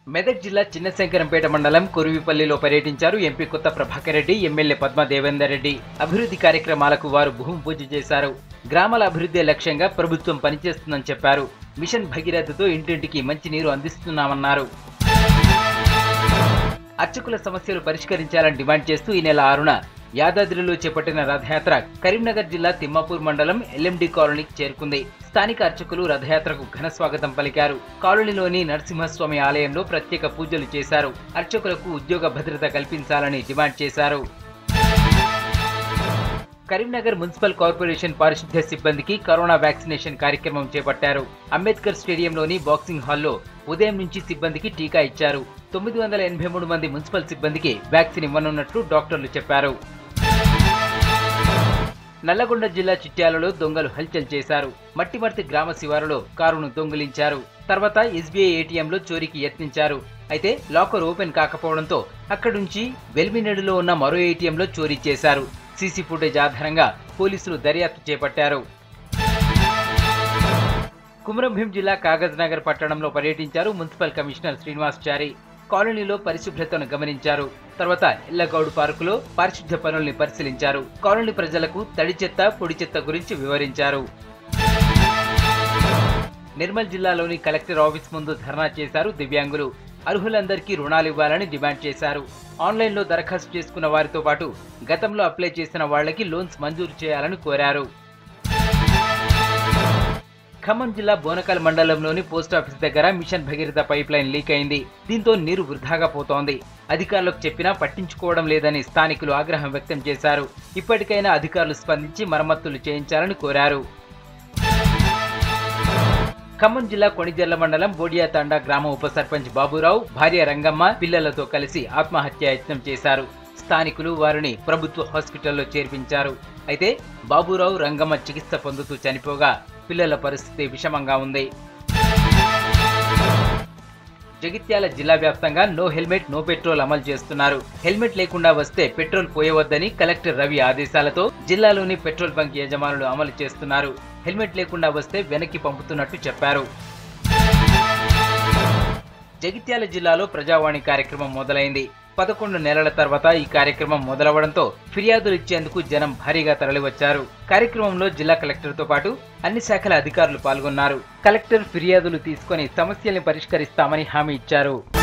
మెదక్ జిల్లా చిన్నశంకరంపేట మండలం కురువిపల్లిలో పర్యటించారు ఎంపీ కొత్త ప్రభాకర్ రెడ్డి ఎమ్మెల్యే పద్మ దేవేందర్ రెడ్డి అభివృద్ధి కార్యక్రమాలకు వారు భూమి పూజ చేశారు గ్రామాల అభివృద్ధి లక్ష్యంగా ప్రభుత్వం పనిచేస్తుందని చెప్పారు మిషన్ భగీరథతో ఇంటింటికి మంచినీరు అందిస్తున్నామన్నారు అర్చకుల సమస్యలు పరిష్కరించాలని డిమాండ్ చేస్తూ ఈ నెల ఆరున యాదాద్రిలో చేపట్టిన రథయాత్ర కరీంనగర్ జిల్లా తిమ్మాపూర్ మండలం ఎల్ఎండి కాలనీకి చేరుకుంది స్థానిక అర్చకులు రథయాత్రకు ఘన స్వాగతం పలికారు కాలనీలోని నరసింహస్వామి ఆలయంలో ప్రత్యేక పూజలు చేశారు అర్చకులకు ఉద్యోగ భద్రత కల్పించాలని డిమాండ్ చేశారు కరీంనగర్ మున్సిపల్ కార్పొరేషన్ పారిశుద్ధ్య సిబ్బందికి కరోనా వ్యాక్సినేషన్ కార్యక్రమం చేపట్టారు అంబేద్కర్ స్టేడియంలోని బాక్సింగ్ హాల్లో ఉదయం నుంచి సిబ్బందికి టీకా ఇచ్చారు తొమ్మిది వందల ఎనభై మూడు మంది మున్సిపల్ సిబ్బందికి వ్యాక్సిన్ ఇవ్వనున్నట్లు డాక్టర్లు చెప్పారు నల్లగొండ జిల్లా చిట్యాలలో దొంగలు హల్చల్ చేశారు మట్టిమర్తి గ్రామ శివారులో కారును దొంగిలించారు తర్వాత ఎస్బీఐ ఏటీఎంలో చోరీకి యత్నించారు అయితే లాకర్ ఓపెన్ కాకపోవడంతో అక్కడి నుంచి వెల్మినేడులో ఉన్న మరో ఏటీఎంలో చోరీ చేశారు సీసీ ఫుటేజ్ ఆధారంగా పోలీసులు దర్యాప్తు చేపట్టారు కుమరంభీం జిల్లా కాగజ్ నగర్ పట్టణంలో పర్యటించారు మున్సిపల్ కమిషనర్ శ్రీనివాస్ చారి కాలనీలో పరిశుభ్రతను గమనించారు తర్వాత ఇళ్లగౌడు పార్కులో పారిశుద్ధ్య పనుల్ని పరిశీలించారు కాలనీ ప్రజలకు తడి చెత్త పొడి చెత్త గురించి వివరించారు నిర్మల్ జిల్లాలోని కలెక్టర్ ఆఫీస్ ముందు ధర్నా చేశారు దివ్యాంగులు అర్హులందరికీ రుణాలు ఇవ్వాలని డిమాండ్ చేశారు ఆన్లైన్లో దరఖాస్తు చేసుకున్న వారితో పాటు గతంలో అప్లై చేసిన వాళ్ళకి లోన్స్ మంజూరు చేయాలని కోరారు ఖమ్మం జిల్లా బోనకల్ మండలంలోని పోస్టాఫీస్ దగ్గర mission Bhagiratha pipeline leak అయింది దీంతో నీరు వృధాగా పోతోంది అధికారులకు చెప్పినా పట్టించుకోవడం లేదని స్థానికులు ఆగ్రహం వ్యక్తం చేశారు ఇప్పటికైనా అధికారులు స్పందించి మరమ్మతులు చేయించాలని కోరారు ఖమ్మం జిల్లా కొణిజర్ల మండలం బోడియా తండా గ్రామ ఉప సర్పంచ్ బాబురావు భార్య రంగమ్మ పిల్లలతో కలిసి ఆత్మహత్య యత్నం చేశారు స్థానికులు వారిని ప్రభుత్వ హాస్పిటల్లో చేర్పించారు అయితే బాబురావు రంగమ్మ చికిత్స పొందుతూ చనిపోగా పిల్లల పరిస్థితి విషమంగా ఉంది జగిత్యాల జిల్లా వ్యాప్తంగా నో హెల్మెట్ నో పెట్రోల్ అమలు చేస్తున్నారు హెల్మెట్ లేకుండా వస్తే పెట్రోల్ పోయవద్దని కలెక్టర్ రవి ఆదేశాలతో జిల్లాలోని పెట్రోల్ బంక్ యజమానులు అమలు చేస్తున్నారు హెల్మెట్ లేకుండా వస్తే వెనక్కి పంపుతున్నట్టు చెప్పారు జగిత్యాల జిల్లాలో ప్రజావాణి కార్యక్రమం మొదలైంది పదకొండు నెలల తర్వాత ఈ కార్యక్రమం మొదలవడంతో ఫిర్యాదులు ఇచ్చేందుకు జనం భారీగా తరలివచ్చారు కార్యక్రమంలో జిల్లా కలెక్టర్తో పాటు అన్ని శాఖల అధికారులు పాల్గొన్నారు కలెక్టర్ ఫిర్యాదులు తీసుకొని సమస్యల్ని పరిష్కరిస్తామని హామీ ఇచ్చారు